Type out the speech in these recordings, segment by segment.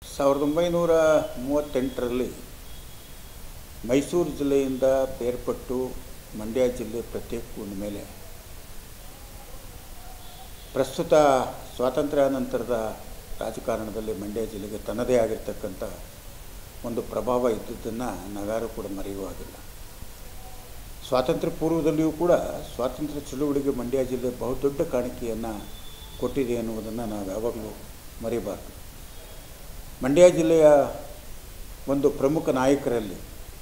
ಸಾವಿರದ ಒಂಬೈನೂರ ಮೂವತ್ತೆಂಟರಲ್ಲಿ ಮೈಸೂರು ಜಿಲ್ಲೆಯಿಂದ ಬೇರ್ಪಟ್ಟು ಮಂಡ್ಯ ಜಿಲ್ಲೆ ಪ್ರತ್ಯೇಕಗೊಂಡ ಮೇಲೆ ಪ್ರಸ್ತುತ ಸ್ವಾತಂತ್ರ್ಯಾನಂತರದ ರಾಜಕಾರಣದಲ್ಲಿ ಮಂಡ್ಯ ಜಿಲ್ಲೆಗೆ ತನ್ನದೇ ಆಗಿರ್ತಕ್ಕಂಥ ಒಂದು ಪ್ರಭಾವ ಇದ್ದದ್ದನ್ನು ನಾವ್ಯಾರೂ ಕೂಡ ಮರೆಯುವಾಗಿಲ್ಲ ಸ್ವಾತಂತ್ರ್ಯ ಪೂರ್ವದಲ್ಲಿಯೂ ಕೂಡ ಸ್ವಾತಂತ್ರ್ಯ ಚಳುವಳಿಗೆ ಮಂಡ್ಯ ಜಿಲ್ಲೆ ಬಹುದೊಡ್ಡ ಕಾಣಿಕೆಯನ್ನು ಕೊಟ್ಟಿದೆ ಎನ್ನುವುದನ್ನು ನಾವು ಯಾವಾಗಲೂ ಮರೆಯಬಾರ್ದು ಮಂಡ್ಯ ಜಿಲ್ಲೆಯ ಒಂದು ಪ್ರಮುಖ ನಾಯಕರಲ್ಲಿ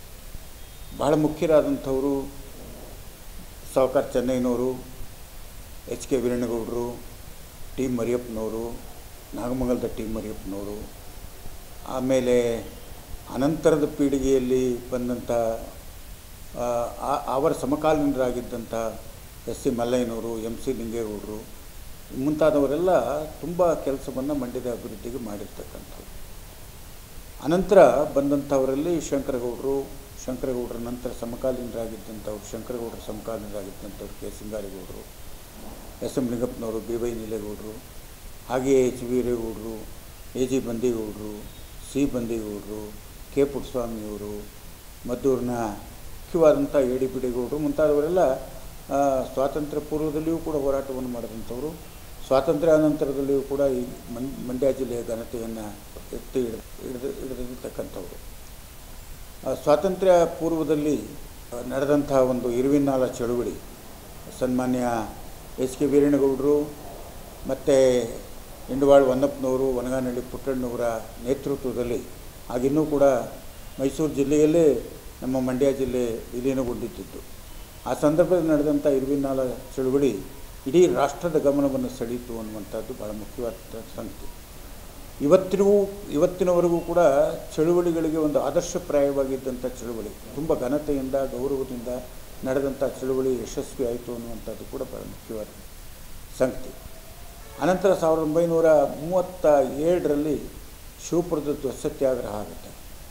ಬಹಳ ಮುಖ್ಯರಾದಂಥವರು ಸಾವುಕಾರ ಚೆನ್ನೈನವರು ಎಚ್ ಕೆ ವೀರಣ್ಣಗೌಡರು ಟಿ ಮರಿಯಪ್ಪನವರು ನಾಗಮಂಗಲದ ಟಿ ಮರಿಯಪ್ಪನವರು ಆಮೇಲೆ ಅನಂತರದ ಪೀಳಿಗೆಯಲ್ಲಿ ಬಂದಂಥ ಆ- ಅವರ ಸಮಕಾಲೀನರಾಗಿದ್ದಂಥ ಎಸ್ ಸಿ ಮಲ್ಲಯ್ಯನವರು ಎಮ್ ಸಿ ಲಿಂಗೇಗೌಡರು ಮುಂತಾದವರೆಲ್ಲ ತುಂಬ ಕೆಲಸವನ್ನು ಮಂಡ್ಯದ ಅಭಿವೃದ್ಧಿಗೆ ಮಾಡಿರ್ತಕ್ಕಂಥವ್ರು ಅನಂತರ ಬಂದಂಥವರಲ್ಲಿ ಶಂಕರಗೌಡರು ಶಂಕರಗೌಡರ ನಂತರ ಸಮಕಾಲೀನರಾಗಿದ್ದಂಥವ್ರು ಶಂಕರಗೌಡರ ಸಮಕಾಲೀನರಾಗಿದ್ದಂಥವ್ರು ಕೆ ಸಿಂಗಾರೇಗೌಡರು ಎಸ್ ಎಂ ಲಿಂಗಪ್ಪನವರು ಬಿ ವೈ ನೀಲೇಗೌಡರು ಹಾಗೆಯೇ ಎಚ್ ವೀರೇಗೌಡರು ಎ ಜಿ ಬಂದೇಗೌಡರು ಸಿ ಬಂದೇಗೌಡರು ಕೆ ಪುಟ್ಟಸ್ವಾಮಿಯವರು ಮದ್ದೂರಿನ ಮುಖ್ಯವಾದಂಥ ಎ ಡಿ ಬಿಡೇಗೌಡರು ಮುಂತಾದವರೆಲ್ಲ ಆ, ಸ್ವಾತಂತ್ರ್ಯ ಪೂರ್ವದಲ್ಲಿಯೂ ಕೂಡ ಹೋರಾಟವನ್ನು ಮಾಡಿದಂಥವರು ಸ್ವಾತಂತ್ರ್ಯಾನಂತರದಲ್ಲಿಯೂ ಕೂಡ ಈ ಮನ್ ಮಂಡ್ಯ ಜಿಲ್ಲೆಯ ಘನತೆಯನ್ನು ಎತ್ತಿ ಹಿಡಿದು ಹಿಡಿದು ಹಿಡಿದಿರ್ತಕ್ಕಂಥವ್ರು ಆ, ಸ್ವಾತಂತ್ರ್ಯ ಪೂರ್ವದಲ್ಲಿ ಆ, ನಡೆದಂಥ ಒಂದು ಇರುವಿನಾಳ ಚಳುವಳಿ ಸನ್ಮಾನ್ಯ ಎಚ್ ಕೆ ವೀರಣ್ಣಗೌಡರು ಮತ್ತು ಇಂಡವಾಳ್ ಹೊನ್ನಪ್ಪನವರು ವನಗಾನಹಳ್ಳಿ ಪುಟ್ಟಣ್ಣವರ ನೇತೃತ್ವದಲ್ಲಿ ಆಗಿನ್ನೂ ಕೂಡ ಮೈಸೂರು ಜಿಲ್ಲೆಯಲ್ಲೇ ನಮ್ಮ ಮಂಡ್ಯ ಜಿಲ್ಲೆ ವಿಲೀನಗೊಂಡಿದ್ದು ಆ ಸಂದರ್ಭದಲ್ಲಿ ನಡೆದಂಥ ಇರುವಿನಾಳ ಚಳುವಳಿ ಇಡೀ ರಾಷ್ಟ್ರದ ಗಮನವನ್ನು ಸೆಳೀತು ಅನ್ನುವಂಥದ್ದು ಭಾಳ ಮುಖ್ಯವಾದ ಸಂಗತಿ ಇವತ್ತಿನವೂ ಇವತ್ತಿನವರೆಗೂ ಕೂಡ ಚಳುವಳಿಗಳಿಗೆ ಒಂದು ಆದರ್ಶಪ್ರಾಯವಾಗಿದ್ದಂಥ ಚಳುವಳಿ ತುಂಬ ಘನತೆಯಿಂದ ಗೌರವದಿಂದ ನಡೆದಂಥ ಚಳುವಳಿ ಯಶಸ್ವಿ ಆಯಿತು ಅನ್ನುವಂಥದ್ದು ಕೂಡ ಬಹಳ ಮುಖ್ಯವಾದ ಸಂಗತಿ ಅನಂತರ ಸಾವಿರದ ಒಂಬೈನೂರ ಮೂವತ್ತ ಏಳರಲ್ಲಿ ಶಿವಪುರದ ಧ್ವಜ ಸತ್ಯಾಗ್ರಹ ಆಗುತ್ತೆ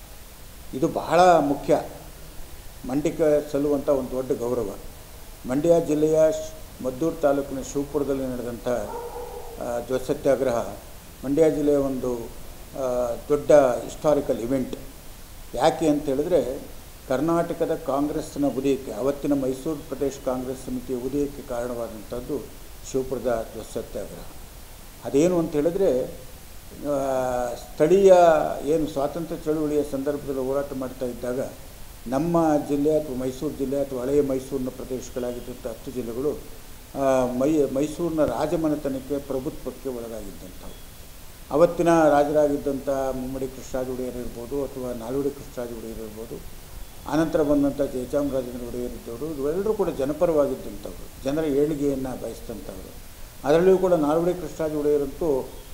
ಇದು ಬಹಳ ಮುಖ್ಯ ಮಂಡ್ಯಕ್ಕೆ ಸಲ್ಲುವಂಥ ಒಂದು ದೊಡ್ಡ ಗೌರವ ಮಂಡ್ಯ ಜಿಲ್ಲೆಯ ಶ್- ಮದ್ದೂರು ತಾಲೂಕಿನ ಶಿವಪುರದಲ್ಲಿ ನಡೆದಂಥ ಆ, ಧ್ವಜ ಸತ್ಯಾಗ್ರಹ ಮಂಡ್ಯ ಜಿಲ್ಲೆಯ ಒಂದು ಆ, ದೊಡ್ಡ ಹಿಸ್ಟಾರಿಕಲ್ ಇವೆಂಟ್ ಯಾಕೆ ಅಂತ ಹೇಳಿದ್ರೆ ಕರ್ನಾಟಕದ ಕಾಂಗ್ರೆಸ್ನ ಉದಯಕ್ಕೆ ಅವತ್ತಿನ ಮೈಸೂರು ಪ್ರದೇಶ ಕಾಂಗ್ರೆಸ್ ಸಮಿತಿಯ ಉದಯಕ್ಕೆ ಕಾರಣವಾದಂಥದ್ದು ಶಿವಪುರದ ಧ್ವಜ ಸತ್ಯಾಗ್ರಹ ಅದೇನು ಅಂತ ಹೇಳಿದ್ರೆ ಆ, ಸ್ಥಳೀಯ ಏನು ಸ್ವಾತಂತ್ರ್ಯ ಚಳುವಳಿಯ ಸಂದರ್ಭದಲ್ಲಿ ಹೋರಾಟ ಮಾಡ್ತಾ ಇದ್ದಾಗ ನಮ್ಮ ಜಿಲ್ಲೆ ಅಥವಾ ಮೈಸೂರು ಜಿಲ್ಲೆ ಅಥವಾ ಹಳೆಯ ಮೈಸೂರಿನ ಪ್ರದೇಶಗಳಾಗಿದ್ದಂಥ ಹತ್ತು ಜಿಲ್ಲೆಗಳು ಆ, ಮೈ ಮೈಸೂರಿನ ರಾಜಮನೆತನಕ್ಕೆ ಪ್ರಭುತ್ವಕ್ಕೆ ಒಳಗಾಗಿದ್ದಂಥವು ಅವತ್ತಿನ ರಾಜರಾಗಿದ್ದಂಥ ಮುಮ್ಮಡಿ ಕೃಷ್ಣರಾಜ ಒಡೆಯರ್ ಇರ್ಬೋದು ಅಥವಾ ನಾಲ್ವಡಿ ಕೃಷ್ಣರಾಜ ಒಡೆಯರ್ ಇರ್ಬೋದು ಆನಂತರ ಬಂದಂಥ ಜಯಚಾಮರಾಜೇಂದ್ರ ಒಡೆಯರ್ ಇದ್ದವರು ಇವೆಲ್ಲರೂ ಕೂಡ ಜನಪರವಾಗಿದ್ದಂಥವ್ರು ಜನರ ಏಳಿಗೆಯನ್ನು ಬಯಸಿದಂಥವ್ರು ಅದರಲ್ಲಿಯೂ ಕೂಡ ನಾಲ್ವಡಿ ಕೃಷ್ಣರಾಜ ಒಡೆಯರಂತೂ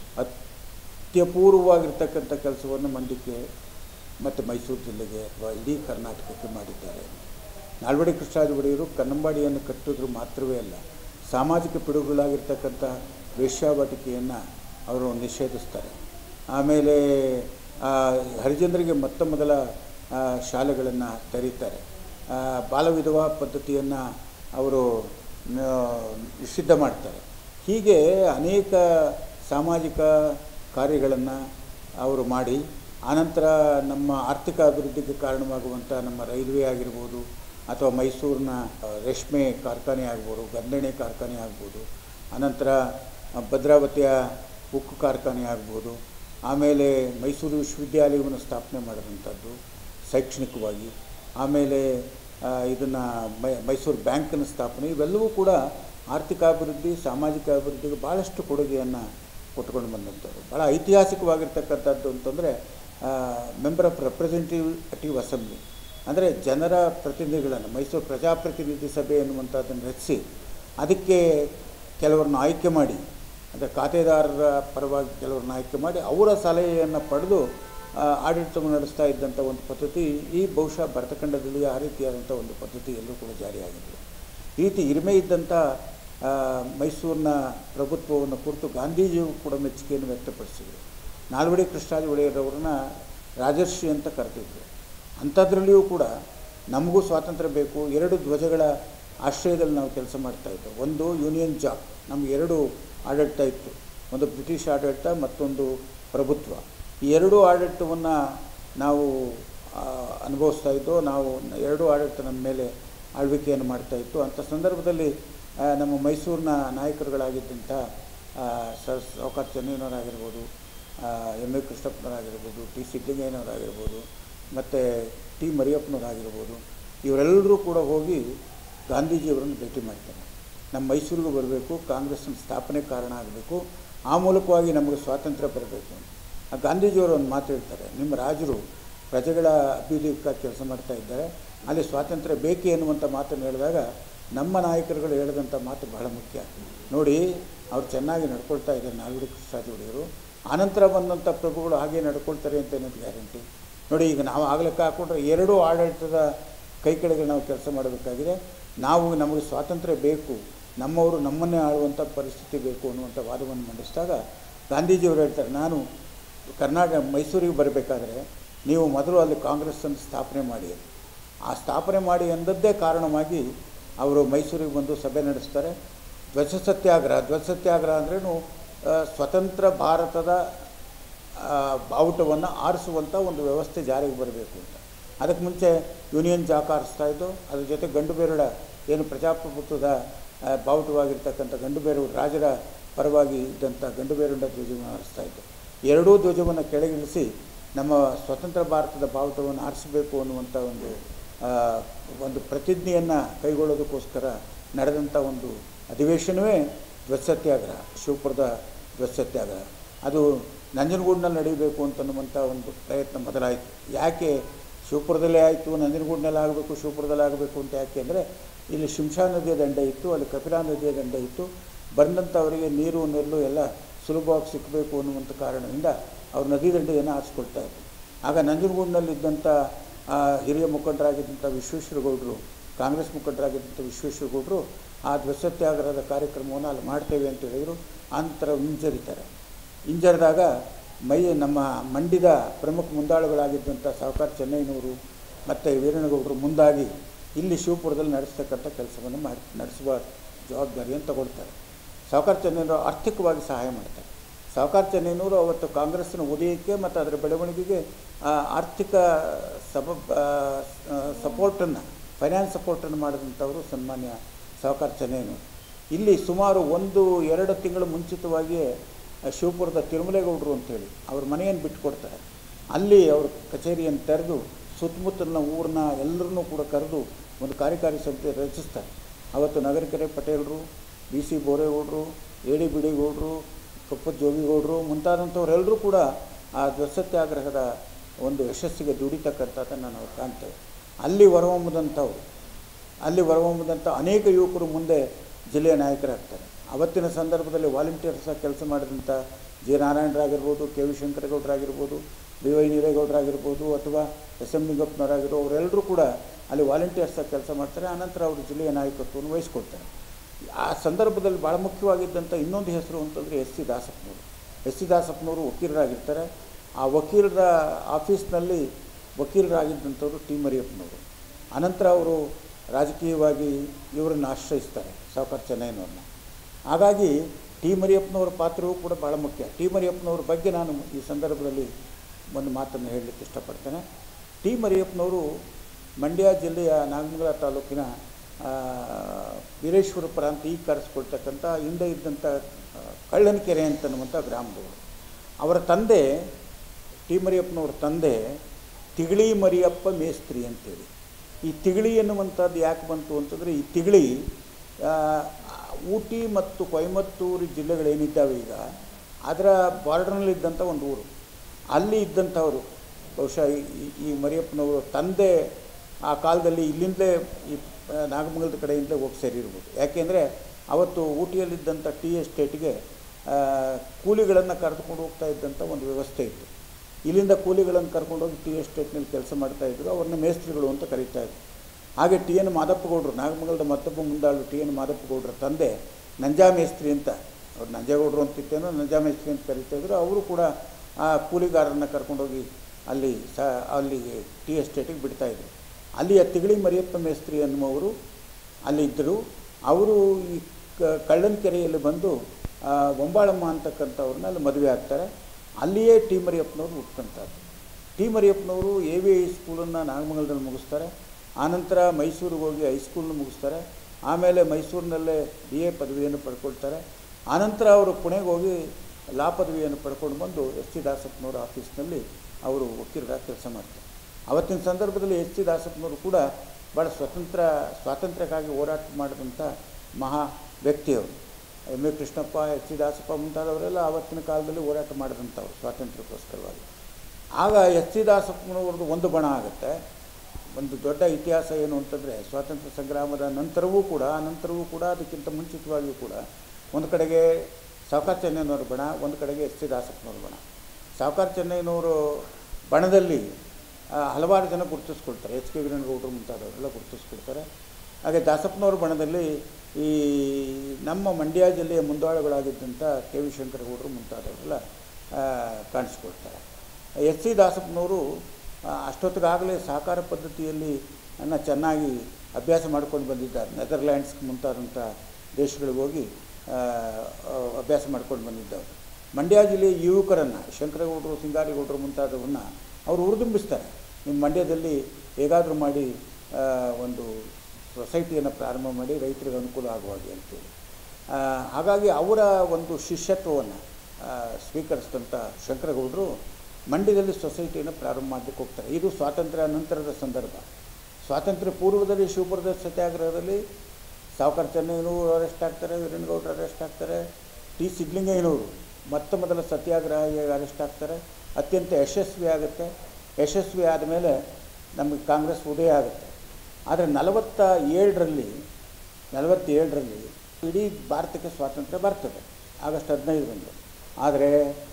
ಅತ್ಯಪೂರ್ವವಾಗಿರ್ತಕ್ಕಂಥ ಕೆಲಸವನ್ನು ಮಂಡ್ಯಕ್ಕೆ ಮತ್ತು ಮೈಸೂರು ಜಿಲ್ಲೆಗೆ ಅಥವಾ ಇಡೀ ಕರ್ನಾಟಕಕ್ಕೆ ಮಾಡಿದ್ದಾರೆ ನಾಲ್ವಡಿ ಕೃಷ್ಣರಾಜ ಒಡೆಯರು ಕನ್ನಂಬಾಡಿಯನ್ನು ಕಟ್ಟಿದ್ರು ಮಾತ್ರವೇ ಅಲ್ಲ ಸಾಮಾಜಿಕ ಪಿಡುಗುಗಳಾಗಿರ್ತಕ್ಕಂಥ ವೇಶ್ಯಾವಾಟಿಕೆಯನ್ನು ಅವರು ನಿಷೇಧಿಸ್ತಾರೆ ಆಮೇಲೆ ಆ, ಹರಿಜನರಿಗೆ ಮೊತ್ತ ಮೊದಲ ಶಾಲೆಗಳನ್ನು ತೆರೀತಾರೆ ಆ, ಬಾಲ ವಿಧವಾ ಪದ್ಧತಿಯನ್ನು ಅವರು ಆ, ನಿಷಿದ್ಧ ಮಾಡ್ತಾರೆ ಹೀಗೆ ಅನೇಕ ಸಾಮಾಜಿಕ ಕಾರ್ಯಗಳನ್ನು ಅವರು ಮಾಡಿ ಆನಂತರ ನಮ್ಮ ಆರ್ಥಿಕ ಅಭಿವೃದ್ಧಿಗೆ ಕಾರಣವಾಗುವಂಥ ನಮ್ಮ ರೈಲ್ವೆ ಆಗಿರ್ಬೋದು ಅಥವಾ ಮೈಸೂರಿನ ಆ, ರೇಷ್ಮೆ ಕಾರ್ಖಾನೆ ಆಗ್ಬೋದು ಗಂಧೆಣೆ ಕಾರ್ಖಾನೆ ಆಗ್ಬೋದು ಆನಂತರ ಆ, ಭದ್ರಾವತಿಯ ಉಕ್ಕು ಕಾರ್ಖಾನೆ ಆಗ್ಬೋದು ಆಮೇಲೆ ಮೈಸೂರು ವಿಶ್ವವಿದ್ಯಾಲಯವನ್ನು ಸ್ಥಾಪನೆ ಮಾಡಿದಂಥದ್ದು ಶೈಕ್ಷಣಿಕವಾಗಿ ಆಮೇಲೆ ಇದನ್ನು ಮೈ ಮೈಸೂರು ಬ್ಯಾಂಕನ್ನು ಸ್ಥಾಪನೆ ಇವೆಲ್ಲವೂ ಕೂಡ ಆರ್ಥಿಕಾಭಿವೃದ್ಧಿ ಸಾಮಾಜಿಕ ಅಭಿವೃದ್ಧಿಗೆ ಭಾಳಷ್ಟು ಕೊಡುಗೆಯನ್ನು ಕೊಟ್ಕೊಂಡು ಬಂದಂಥವ್ರು ಭಾಳ ಐತಿಹಾಸಿಕವಾಗಿರ್ತಕ್ಕಂಥದ್ದು ಅಂತಂದರೆ ಮೆಂಬರ್ ಆಫ್ ರೆಪ್ರೆಸೆಂಟೇಟಿವ್ ಅಸೆಂಬ್ಲಿ ಅಂದರೆ ಜನರ ಪ್ರತಿನಿಧಿಗಳನ್ನು ಮೈಸೂರು ಪ್ರಜಾಪ್ರತಿನಿಧಿ ಸಭೆ ಎನ್ನುವಂಥದ್ದನ್ನು ರಚಿಸಿ ಅದಕ್ಕೆ ಕೆಲವರನ್ನು ಆಯ್ಕೆ ಮಾಡಿ ಅಂದರೆ ಖಾತೆದಾರರ ಪರವಾಗಿ ಕೆಲವ್ರನ್ನ ಆಯ್ಕೆ ಮಾಡಿ ಅವರ ಸಲಹೆಯನ್ನು ಪಡೆದು ಆ, ಆಡಳಿತವನ್ನು ನಡೆಸ್ತಾ ಇದ್ದಂಥ ಒಂದು ಪದ್ಧತಿ ಈ ಬಹುಶಃ ಭರತಖಂಡದಲ್ಲಿ ಆ ರೀತಿಯಾದಂಥ ಒಂದು ಪದ್ಧತಿ ಎಲ್ಲೂ ಕೂಡ ಜಾರಿಯಾಗಿದೆ ಈ ರೀತಿ ಹಿರಿಮೆ ಇದ್ದಂಥ ಆ, ಮೈಸೂರಿನ ಪ್ರಭುತ್ವವನ್ನು ಕುರಿತು ಗಾಂಧೀಜಿಯು ಕೂಡ ಮೆಚ್ಚುಗೆಯನ್ನು ವ್ಯಕ್ತಪಡಿಸಿದರು ನಾಲ್ವಡಿ ಕೃಷ್ಣರಾಜ ಒಡೆಯರವ್ರನ್ನ ರಾಜರ್ಷಿ ಅಂತ ಕರೆದಿದ್ರು ಅಂಥದ್ರಲ್ಲಿಯೂ ಕೂಡ ನಮಗೂ ಸ್ವಾತಂತ್ರ್ಯ ಬೇಕು ಎರಡು ಧ್ವಜಗಳ ಆಶ್ರಯದಲ್ಲಿ ನಾವು ಕೆಲಸ ಮಾಡ್ತಾ ಇದ್ದೆವು ಒಂದು ಯೂನಿಯನ್ ಜಾಕ್ ನಮಗೆ ಎರಡು ಆಡಳಿತ ಇತ್ತು ಒಂದು ಬ್ರಿಟಿಷ್ ಆಡಳಿತ ಮತ್ತೊಂದು ಪ್ರಭುತ್ವ ಈ ಎರಡೂ ಆಡಳಿತವನ್ನು ನಾವು ಆ, ಅನುಭವಿಸ್ತಾ ಇದ್ದೋ ನಾವು ಎರಡೂ ಆಡಳಿತ ನಮ್ಮ ಮೇಲೆ ಆಳ್ವಿಕೆಯನ್ನು ಮಾಡ್ತಾ ಇತ್ತು ಅಂಥ ಸಂದರ್ಭದಲ್ಲಿ ಆ, ನಮ್ಮ ಮೈಸೂರಿನ ನಾಯಕರುಗಳಾಗಿದ್ದಂಥ ಆ, ಸರ್ ಸಾವುಕಾರ್ ಚೆನ್ನಯ್ಯನವರಾಗಿರ್ಬೋದು ಎಮ್ ಎ ಕೃಷ್ಣಪ್ಪನವರಾಗಿರ್ಬೋದು ಟಿ ಸಿದ್ದಲಿಂಗಯ್ಯನವರಾಗಿರ್ಬೋದು ಮತ್ತು ಟಿ ಮರಿಯಪ್ಪನವರಾಗಿರ್ಬೋದು ಇವರೆಲ್ಲರೂ ಕೂಡ ಹೋಗಿ ಗಾಂಧೀಜಿಯವರನ್ನು ಭೇಟಿ ಮಾಡ್ತಾರೆ ನಮ್ಮ ಮೈಸೂರಿಗೂ ಬರಬೇಕು ಕಾಂಗ್ರೆಸ್ನ ಸ್ಥಾಪನೆ ಕಾರಣ ಆಗಬೇಕು ಆ ಮೂಲಕವಾಗಿ ನಮಗೆ ಸ್ವಾತಂತ್ರ್ಯ ಬರಬೇಕು ಅಂತ ಆ ಗಾಂಧೀಜಿಯವರು ಒಂದು ಮಾತು ಹೇಳ್ತಾರೆ ನಿಮ್ಮ ರಾಜರು ಪ್ರಜೆಗಳ ಅಭ್ಯುದಯಕ್ಕಾಗಿ ಕೆಲಸ ಮಾಡ್ತಾ ಇದ್ದಾರೆ ಅಲ್ಲಿ ಸ್ವಾತಂತ್ರ್ಯ ಬೇಕೇ ಎನ್ನುವಂಥ ಮಾತನ್ನು ಹೇಳಿದಾಗ ನಮ್ಮ ನಾಯಕರುಗಳು ಹೇಳಿದಂಥ ಮಾತು ಬಹಳ ಮುಖ್ಯ ನೋಡಿ ಅವ್ರು ಚೆನ್ನಾಗಿ ನಡ್ಕೊಳ್ತಾ ಇದ್ದಾರೆ ನಾಲ್ವಡಿ ಕೃಷ್ಣರಾಜ ಒಡೆಯರು ಆನಂತರ ಬಂದಂಥ ಪ್ರಭುಗಳು ಹಾಗೆ ನಡ್ಕೊಳ್ತಾರೆ ಅಂತ ಏನದು ಗ್ಯಾರಂಟಿ ನೋಡಿ ಈಗ ನಾವು ಆಗ್ಲಿಕ್ಕೆ ಹಾಕ್ಕೊಂಡ್ರೆ ಎರಡೂ ಆಡಳಿತದ ಕೈ ಕೆಳಗೆ ನಾವು ಕೆಲಸ ಮಾಡಬೇಕಾಗಿದೆ ನಾವು ನಮಗೆ ಸ್ವಾತಂತ್ರ್ಯ ಬೇಕು ನಮ್ಮವರು ನಮ್ಮನ್ನೇ ಆಳುವಂಥ ಪರಿಸ್ಥಿತಿ ಬೇಕು ಅನ್ನುವಂಥ ವಾದವನ್ನು ಮಂಡಿಸಿದಾಗ ಗಾಂಧೀಜಿಯವರು ಹೇಳ್ತಾರೆ ನಾನು ಕರ್ನಾಟಕ ಮೈಸೂರಿಗೆ ಬರಬೇಕಾದ್ರೆ ನೀವು ಮೊದಲು ಅಲ್ಲಿ ಕಾಂಗ್ರೆಸ್ಸನ್ನು ಸ್ಥಾಪನೆ ಮಾಡಿ ಆ ಸ್ಥಾಪನೆ ಮಾಡಿ ಅಂದದ್ದೇ ಕಾರಣವಾಗಿ ಅವರು ಮೈಸೂರಿಗೆ ಬಂದು ಸಭೆ ನಡೆಸ್ತಾರೆ ಧ್ವಜ ಸತ್ಯಾಗ್ರಹ ಧ್ವಜ ಸತ್ಯಾಗ್ರಹ ಅಂದ್ರೇನು ಆ, ಸ್ವತಂತ್ರ ಭಾರತದ ಆ, ಬಾವುಟವನ್ನು ಆರಿಸುವಂಥ ಒಂದು ವ್ಯವಸ್ಥೆ ಜಾರಿಗೆ ಬರಬೇಕು ಅಂತ ಅದಕ್ಕೆ ಮುಂಚೆ ಯೂನಿಯನ್ ಜಾಕ್ ಆರಿಸ್ತಾ ಇದ್ದು ಅದ್ರ ಜೊತೆ ಗಂಡು ಬೇರುಡ ಏನು ಪ್ರಜಾಪ್ರಭುತ್ವದ ಆ, ಬಾವುಟವಾಗಿರ್ತಕ್ಕಂಥ ಗಂಡು ಬೇರು ರಾಜರ ಪರವಾಗಿ ಇದ್ದಂಥ ಗಂಡು ಬೇರುಂಡ ಧ್ವಜವನ್ನು ಆರಿಸ್ತಾ ಇದ್ದು ಎರಡೂ ಧ್ವಜವನ್ನು ಕೆಳಗಿಳಿಸಿ ನಮ್ಮ ಸ್ವತಂತ್ರ ಭಾರತದ ಬಾವುಟವನ್ನು ಆರಿಸಬೇಕು ಅನ್ನುವಂಥ ಒಂದು ಆ, ಒಂದು ಪ್ರತಿಜ್ಞೆಯನ್ನು ಕೈಗೊಳ್ಳೋದಕ್ಕೋಸ್ಕರ ನಡೆದಂಥ ಒಂದು ಅಧಿವೇಶನವೇ ಧ್ವಜ ಸತ್ಯಾಗ್ರಹ ಶಿವಪುರದ ಧ್ವಜ ಸತ್ಯಾಗ್ರಹ ಅದು ನಂಜನಗೂಡಿನಲ್ಲಿ ನಡೀಬೇಕು ಅಂತನ್ನುವಂಥ ಒಂದು ಪ್ರಯತ್ನ ಮೊದಲಾಯಿತು ಯಾಕೆ ಶಿವಪುರದಲ್ಲೇ ಆಯಿತು ನಂಜನಗೂಡಿನಲ್ಲಿ ಆಗಬೇಕು ಶಿವಪುರದಲ್ಲಿ ಆಗಬೇಕು ಅಂತ ಯಾಕೆ ಅಂದರೆ ಇಲ್ಲಿ ಶಿಂಷಾ ನದಿಯ ದಂಡೆ ಇತ್ತು ಅಲ್ಲಿ ಕಪಿಲಾ ನದಿಯ ದಂಡೆ ಇತ್ತು ಬಂದಂಥವರಿಗೆ ನೀರು ನೆರಳು ಎಲ್ಲ ಸುಲಭವಾಗಿ ಸಿಕ್ಕಬೇಕು ಅನ್ನುವಂಥ ಕಾರಣದಿಂದ ಅವರು ನದಿ ದಂಡೆಯನ್ನು ಆರಿಸ್ಕೊಳ್ತಾ ಇದ್ರು ಆಗ ನಂಜನಗೂಡಿನಲ್ಲಿದ್ದಂಥ ಆ, ಹಿರಿಯ ಮುಖಂಡರಾಗಿದ್ದಂಥ ವಿಶ್ವೇಶ್ವರಗೌಡರು ಕಾಂಗ್ರೆಸ್ ಮುಖಂಡರಾಗಿದ್ದಂಥ ವಿಶ್ವೇಶ್ವರಗೌಡರು ಆ ಧ್ವಸತ್ಯಾಗ್ರಹದ ಕಾರ್ಯಕ್ರಮವನ್ನು ಅಲ್ಲಿ ಮಾಡ್ತೇವೆ ಅಂತ ಹೇಳಿದರು ಆನಂತರ ಹಿಂಜರಿತಾರೆ ಹಿಂಜರಿದಾಗ ಮೈ ನಮ್ಮ ಮಂಡ್ಯದ ಪ್ರಮುಖ ಮುಂದಾಳುಗಳಾಗಿದ್ದಂಥ ಸಾವುಕಾರ ಚೆನ್ನೈನವರು ಮತ್ತು ವೀರಣ್ಣಗೌಡರು ಮುಂದಾಗಿ ಇಲ್ಲಿ ಶಿವಪುರದಲ್ಲಿ ನಡೆಸ್ತಕ್ಕಂಥ ಕೆಲಸವನ್ನು ಮಾಡಿ ನಡೆಸುವ ಜವಾಬ್ದಾರಿಯನ್ನು ತಗೊಳ್ತಾರೆ ಸಾವುಕಾರ ಚೆನ್ನೈನವರು ಆರ್ಥಿಕವಾಗಿ ಸಹಾಯ ಮಾಡ್ತಾರೆ ಸಾವುಕಾರ ಚೆನ್ನೈನವರು ಅವತ್ತು ಕಾಂಗ್ರೆಸ್ಸಿನ ಉದಯಕ್ಕೆ ಮತ್ತು ಅದರ ಬೆಳವಣಿಗೆಗೆ ಆ, ಆರ್ಥಿಕ ಸಬ ಸಪೋರ್ಟನ್ನು ಫೈನಾನ್ಸ್ ಸಪೋರ್ಟನ್ನು ಮಾಡಿದಂಥವರು ಸನ್ಮಾನ್ಯ ಸಾವುಕಾರ ಚೆನ್ನೈನವರು ಇಲ್ಲಿ ಸುಮಾರು ಒಂದು ಎರಡು ತಿಂಗಳು ಮುಂಚಿತವಾಗಿಯೇ ಶಿವಪುರದ ತಿರುಮಲೇಗೌಡರು ಅಂತೇಳಿ ಅವ್ರ ಮನೆಯನ್ನು ಬಿಟ್ಟುಕೊಡ್ತಾರೆ ಅಲ್ಲಿ ಅವ್ರ ಕಚೇರಿಯನ್ನು ತೆರೆದು ಸುತ್ತಮುತ್ತಲಿನ ಊರನ್ನ ಎಲ್ಲರನ್ನೂ ಕೂಡ ಕರೆದು ಒಂದು ಕಾರ್ಯಕಾರಿ ಸಮಿತಿ ರಚಿಸ್ತಾರೆ ಅವತ್ತು ನಗರಕೆರೆ ಪಟೇಲರು ಬಿ ಸಿ ಬೋರೇಗೌಡರು ಎ ಡಿ ಬಿಡಿಗೌಡರು ಕಪ್ಪದ ಜೋಗಿಗೌಡರು ಮುಂತಾದಂಥವರೆಲ್ಲರೂ ಕೂಡ ಆ ಧ್ವಸತ್ಯಾಗ್ರಹದ ಒಂದು ಯಶಸ್ಸಿಗೆ ದುಡಿತಕ್ಕಂಥದ್ದನ್ನು ನಾವು ಕಾಣ್ತೇವೆ ಅಲ್ಲಿ ಹೊರಹೊಮ್ಮದಂಥವ್ರು ಅಲ್ಲಿ ಹೊರಹೊಮ್ಮದಂಥ ಅನೇಕ ಯುವಕರು ಮುಂದೆ ಜಿಲ್ಲೆಯ ನಾಯಕರಾಗ್ತಾರೆ ಅವತ್ತಿನ ಸಂದರ್ಭದಲ್ಲಿ ವಾಲಂಟಿಯರ್ಸ್ ಕೆಲಸ ಮಾಡಿದಂಥ ಜಿ ನಾರಾಯಣರಾಗಿರ್ಬೋದು ಕೆ ವಿ ಶಂಕರಗೌಡರಾಗಿರ್ಬೋದು ಬಿ ವೈ ನೀರೇಗೌಡರಾಗಿರ್ಬೋದು ಅಥವಾ ಎಸ್ ಎಂ ನಿಂಗಪ್ಪನವರಾಗಿರೋ ಅವರೆಲ್ಲರೂ ಕೂಡ ಅಲ್ಲಿ ವಾಲಂಟಿಯರ್ಸ್ ಕೆಲಸ ಮಾಡ್ತಾರೆ ಆನಂತರ ಅವರು ಜಿಲ್ಲೆಯ ನಾಯಕತ್ವವನ್ನು ವಹಿಸ್ಕೊಳ್ತಾರೆ ಆ ಸಂದರ್ಭದಲ್ಲಿ ಭಾಳ ಮುಖ್ಯವಾಗಿದ್ದಂಥ ಇನ್ನೊಂದು ಹೆಸರು ಅಂತಂದರೆ ಎಸ್ ಸಿ ದಾಸಪ್ಪನವರು ಎಸ್ ಸಿ ದಾಸಪ್ಪನವರು ವಕೀಲರಾಗಿರ್ತಾರೆ ಆ ವಕೀಲರ ಆಫೀಸ್ನಲ್ಲಿ ವಕೀಲರಾಗಿದ್ದಂಥವ್ರು ಟಿ ಮರಿಯಪ್ಪನವರು ಅನಂತರ ಅವರು ರಾಜಕೀಯವಾಗಿ ಇವರನ್ನು ಆಶ್ರಯಿಸ್ತಾರೆ ಸಾವುಕಾರ ಚೆನ್ನೈನವ್ರನ್ನ ಹಾಗಾಗಿ ಟಿ ಮರಿಯಪ್ಪನವರ ಪಾತ್ರವೂ ಕೂಡ ಭಾಳ ಮುಖ್ಯ ಟಿ ಮರಿಯಪ್ಪನವ್ರ ಬಗ್ಗೆ ನಾನು ಈ ಸಂದರ್ಭದಲ್ಲಿ ಒಂದು ಮಾತನ್ನು ಹೇಳಲಿಕ್ಕೆ ಇಷ್ಟಪಡ್ತೇನೆ ಟಿ ಮರಿಯಪ್ಪನವರು ಮಂಡ್ಯ ಜಿಲ್ಲೆಯ ನಾಗಮಂಗಲ ತಾಲೂಕಿನ ಆ, ವೀರೇಶ್ವರಪುರ ಅಂತ ಈಗ ಕರೆಸ್ಕೊಳ್ತಕ್ಕಂಥ ಹಿಂದೆ ಇದ್ದಂಥ ಆ, ಕಳ್ಳನಕೆರೆ ಅಂತನ್ನುವಂಥ ಗ್ರಾಮದವರು ಅವರ ತಂದೆ ಟಿ ಮರಿಯಪ್ಪನವ್ರ ತಂದೆ ತಿಗಳಿ ಮರಿಯಪ್ಪ ಮೇಸ್ತ್ರಿ ಅಂತೇಳಿ ಈ ತಿಗಳಿ ಎನ್ನುವಂಥದ್ದು ಯಾಕೆ ಬಂತು ಅಂತಂದರೆ ಈ ತಿಗಳಿ ಆ, ಊಟಿ ಮತ್ತು ಕೊಯಮತ್ತೂರು ಜಿಲ್ಲೆಗಳೇನಿದ್ದಾವೆ ಈಗ ಅದರ ಬಾರ್ಡರ್ನಲ್ಲಿದ್ದಂಥ ಒಂದು ಊರು ಅಲ್ಲಿ ಇದ್ದಂಥವರು ಬಹುಶಃ ಈ- ಈ- ಈ ಮರಿಯಪ್ಪನವರು ತಂದೆ ಆ ಕಾಲದಲ್ಲಿ ಇಲ್ಲಿಂದಲೇ ಈ ಆ, ನಾಗಮಂಗಲದ ಕಡೆಯಿಂದಲೇ ಹೋಗಿ ಸೇರಿರ್ಬೋದು ಯಾಕೆಂದರೆ ಅವತ್ತು ಊಟಿಯಲ್ಲಿದ್ದಂಥ ಟಿ ಎಸ್ಟೇಟ್ಗೆ ಕೂಲಿಗಳನ್ನು ಕರೆದುಕೊಂಡು ಹೋಗ್ತಾ ಇದ್ದಂಥ ಒಂದು ವ್ಯವಸ್ಥೆ ಇತ್ತು ಇಲ್ಲಿಂದ ಕೂಲಿಗಳನ್ನು ಕರ್ಕೊಂಡೋಗಿ ಟಿ ಎಸ್ಟೇಟ್ನಲ್ಲಿ ಕೆಲಸ ಮಾಡ್ತಾಯಿದ್ರು ಅವ್ರನ್ನ ಮೇಸ್ತ್ರಿಗಳು ಅಂತ ಕರೀತಾ ಇದ್ರು ಹಾಗೆ ಟಿ ಎನ್ ಮಾದಪ್ಪಗೌಡರು ನಾಗಮಂಗಲದ ಮತ್ತೊಬ್ಬ ಮುಂದಾಳು ಟಿ ಎನ್ ಮಾದಪ್ಪಗೌಡರ ತಂದೆ ನಂಜಾ ಮೇಸ್ತ್ರಿ ಅಂತ ಅವ್ರು ನಂಜೇಗೌಡರು ಅಂತಿತ್ತೇನೋ ನಂಜಾ ಮೇಸ್ತ್ರಿ ಅಂತ ಕರೀತಾ ಇದ್ರು ಅವರು ಕೂಡ ಆ ಕೂಲಿಗಾರರನ್ನ ಕರ್ಕೊಂಡೋಗಿ ಅಲ್ಲಿ ಸ ಅಲ್ಲಿಗೆ ಟಿ ಎಸ್ಟೇಟಿಗೆ ಬಿಡ್ತಾಯಿದ್ರು ಅಲ್ಲಿಯ ತಿಗಳಿ ಮರಿಯಪ್ಪ ಮೇಸ್ತ್ರಿ ಅನ್ನುವರು ಅಲ್ಲಿ ಇದ್ದರು ಅವರು ಈ ಕ- ಕಳ್ಳನಕೆರೆಯಲ್ಲಿ ಬಂದು ಆ, ಬೊಂಬಾಳಮ್ಮ ಅಂತಕ್ಕಂಥವ್ರನ್ನ ಅಲ್ಲಿ ಮದುವೆ ಆಗ್ತಾರೆ ಅಲ್ಲಿಯೇ ಟಿ ಮರಿಯಪ್ಪನವರು ಹುಟ್ಕೊಂತಾರೆ ಟಿ ಮರಿಯಪ್ಪನವರು ಎ ವಿ ಐ ಸ್ಕೂಲನ್ನು ನಾಗಮಂಗಲದಲ್ಲಿ ಮುಗಿಸ್ತಾರೆ ಆನಂತರ ಮೈಸೂರಿಗೆ ಹೋಗಿ ಹೈಸ್ಕೂಲ್ನ ಮುಗಿಸ್ತಾರೆ ಆಮೇಲೆ ಮೈಸೂರಿನಲ್ಲೇ ಬಿ ಎ ಪದವಿಯನ್ನು ಪಡ್ಕೊಳ್ತಾರೆ ಆನಂತರ ಅವರು ಪುಣೆಗೆ ಹೋಗಿ ಲಾ ಪದವಿಯನ್ನು ಪಡ್ಕೊಂಡು ಬಂದು ಎಸ್ ಸಿ ದಾಸಪ್ಪನವರ ಆಫೀಸ್ನಲ್ಲಿ ಅವರು ವಕೀಲರಾಗಿ ಕೆಲಸ ಮಾಡ್ತಾರೆ ಅವತ್ತಿನ ಸಂದರ್ಭದಲ್ಲಿ ಎಸ್ ಸಿ ದಾಸಪ್ಪನವರು ಕೂಡ ಭಾಳ ಸ್ವತಂತ್ರ ಸ್ವಾತಂತ್ರ್ಯಕ್ಕಾಗಿ ಹೋರಾಟ ಮಾಡಿದಂಥ ಮಹಾ ವ್ಯಕ್ತಿಯವರು M A Krishnappa H C Dasappa ಮುಂತಾದವರೆಲ್ಲ ಆವತ್ತಿನ ಕಾಲದಲ್ಲಿ ಹೋರಾಟ ಮಾಡಿದಂಥವ್ರು ಸ್ವಾತಂತ್ರ್ಯಕ್ಕೋಸ್ಕರವಾಗಿ ಆಗ ಎಸ್ ಸಿ ದಾಸಪ್ಪನವ್ರದ್ದು ಒಂದು ಬಣ ಆಗುತ್ತೆ ಒಂದು ದೊಡ್ಡ ಇತಿಹಾಸ ಏನು ಅಂತಂದರೆ ಸ್ವಾತಂತ್ರ್ಯ ಸಂಗ್ರಾಮದ ನಂತರವೂ ಕೂಡ ನಂತರವೂ ಕೂಡ ಅದಕ್ಕಿಂತ ಮುಂಚಿತವಾಗಿಯೂ ಕೂಡ ಒಂದು ಕಡೆಗೆ ಸಾವುಕಾರ ಚೆನ್ನೈನವ್ರ ಬಣ ಒಂದು ಕಡೆಗೆ ಎಸ್ ಸಿ ದಾಸಪ್ಪನವ್ರ ಬಣ ಸಾವುಕಾರ ಚೆನ್ನೈನವರು ಬಣದಲ್ಲಿ ಆ, ಹಲವಾರು ಜನ ಗುರುತಿಸ್ಕೊಳ್ತಾರೆ ಎಚ್ ಕೆ ವೀರಣ್ಣಗೌಡರು ಮುಂತಾದವರೆಲ್ಲ ಗುರುತಿಸ್ಕೊಳ್ತಾರೆ ಹಾಗೆ ದಾಸಪ್ಪನವ್ರ ಬಣದಲ್ಲಿ ಈ ನಮ್ಮ ಮಂಡ್ಯ ಜಿಲ್ಲೆಯ ಮುಂದಾಳುಗಳಾಗಿದ್ದಂಥ ಕೆ ವಿ ಶಂಕರಗೌಡರು ಮುಂತಾದವರೆಲ್ಲ ಆ, ಕಾಣಿಸ್ಕೊಳ್ತಾರೆ ಎಸ್ ಸಿ ದಾಸಪ್ಪನವರು ಆ, ಅಷ್ಟೊತ್ತಿಗಾಗಲೇ ಸಹಕಾರ ಪದ್ಧತಿಯಲ್ಲಿ ಅನ್ನ ಚೆನ್ನಾಗಿ ಅಭ್ಯಾಸ ಮಾಡ್ಕೊಂಡು ಬಂದಿದ್ದಾರೆ ನೆದರ್ಲ್ಯಾಂಡ್ಸ್ ಮುಂತಾದಂಥ ದೇಶಗಳಿಗೆ ಹೋಗಿ ಆ, ಆ, ಅಭ್ಯಾಸ ಮಾಡ್ಕೊಂಡು ಬಂದಿದ್ದವರು ಮಂಡ್ಯ ಜಿಲ್ಲೆಯ ಯುವಕರನ್ನು ಶಂಕರಗೌಡರು ಸಿಂಗಾರಿಗೌಡರು ಮುಂತಾದವನ್ನ ಅವರು ಹುರಿದುಂಬಿಸ್ತಾರೆ ನಿಮ್ಮ ಮಂಡ್ಯದಲ್ಲಿ ಹೇಗಾದರೂ ಮಾಡಿ ಆ, ಒಂದು ಸೊಸೈಟಿಯನ್ನು ಪ್ರಾರಂಭ ಮಾಡಿ ರೈತರಿಗೆ ಅನುಕೂಲ ಆಗುವ ಹಾಗೆ ಅಂತೇಳಿ ಆ, ಹಾಗಾಗಿ ಅವರ ಒಂದು ಶಿಷ್ಯತ್ವವನ್ನು ಸ್ವೀಕರಿಸಿದಂಥ ಶಂಕರಗೌಡರು ಮಂಡ್ಯದಲ್ಲಿ ಸೊಸೈಟಿಯನ್ನು ಪ್ರಾರಂಭ ಮಾಡಲಿಕ್ಕೆ ಹೋಗ್ತಾರೆ ಇದು ಸ್ವಾತಂತ್ರ್ಯ ನಂತರದ ಸಂದರ್ಭ ಸ್ವಾತಂತ್ರ್ಯ ಪೂರ್ವದಲ್ಲಿ ಶಿವಪುರದ ಸತ್ಯಾಗ್ರಹದಲ್ಲಿ ಸಾವುಕಾರ ಚೆನ್ನೈನವರು ಅರೆಸ್ಟ್ ಆಗ್ತಾರೆ ವೀರಣ್ಣಗೌಡರು ಅರೆಸ್ಟ್ ಆಗ್ತಾರೆ ಟಿ ಸಿದ್ಲಿಂಗಯ್ಯನವರು ಮೊತ್ತ ಮೊದಲ ಸತ್ಯಾಗ್ರಹ ಅರೆಸ್ಟ್ ಆಗ್ತಾರೆ ಅತ್ಯಂತ ಯಶಸ್ವಿ ಆಗುತ್ತೆ ಯಶಸ್ವಿ ಆದಮೇಲೆ ನಮಗೆ ಕಾಂಗ್ರೆಸ್ ಉದಯ ಆಗುತ್ತೆ ಆದರೆ ನಲವತ್ತ ಏಳರಲ್ಲಿ ನಲವತ್ತೇಳರಲ್ಲಿ ಇಡೀ ಭಾರತಕ್ಕೆ ಸ್ವಾತಂತ್ರ್ಯ ಬರ್ತದೆ ಆಗಸ್ಟ್ ಹದಿನೈದರಂದು ಆದರೆ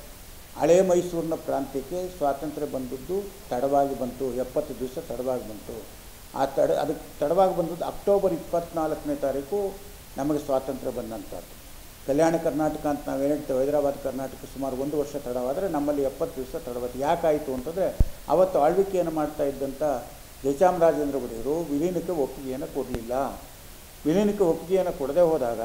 ಹಳೆ ಮೈಸೂರಿನ ಪ್ರಾಂತ್ಯಕ್ಕೆ ಸ್ವಾತಂತ್ರ್ಯ ಬಂದದ್ದು ತಡವಾಗಿ ಬಂತು ಎಪ್ಪತ್ತು ದಿವಸ ತಡವಾಗಿ ಬಂತು ಆ ತಡ ಅದಕ್ಕೆ ತಡವಾಗಿ ಬಂದದ್ದು ಅಕ್ಟೋಬರ್ ಇಪ್ಪತ್ತ್ನಾಲ್ಕನೇ ತಾರೀಕು ನಮಗೆ ಸ್ವಾತಂತ್ರ್ಯ ಬಂದಂಥದ್ದು ಕಲ್ಯಾಣ ಕರ್ನಾಟಕ ಅಂತ ನಾವು ಏನು ಹೇಳ್ತೇವೆ ಹೈದರಾಬಾದ್ ಕರ್ನಾಟಕ ಸುಮಾರು ಒಂದು ವರ್ಷ ತಡವಾದರೆ ನಮ್ಮಲ್ಲಿ ಎಪ್ಪತ್ತು ದಿವಸ ತಡವಾಯ್ತು ಯಾಕಾಯಿತು ಅಂತಂದರೆ ಅವತ್ತು ಆಳ್ವಿಕೆಯನ್ನು ಮಾಡ್ತಾ ಇದ್ದಂಥ ಜಯಚಾಮರಾಜೇಂದ್ರ ಒಡೆಯರು ವಿಲೀನಕ್ಕೆ ಒಪ್ಪಿಗೆಯನ್ನು ಕೊಡಲಿಲ್ಲ ವಿಲೀನಕ್ಕೆ ಒಪ್ಪಿಗೆಯನ್ನು ಕೊಡದೆ ಹೋದಾಗ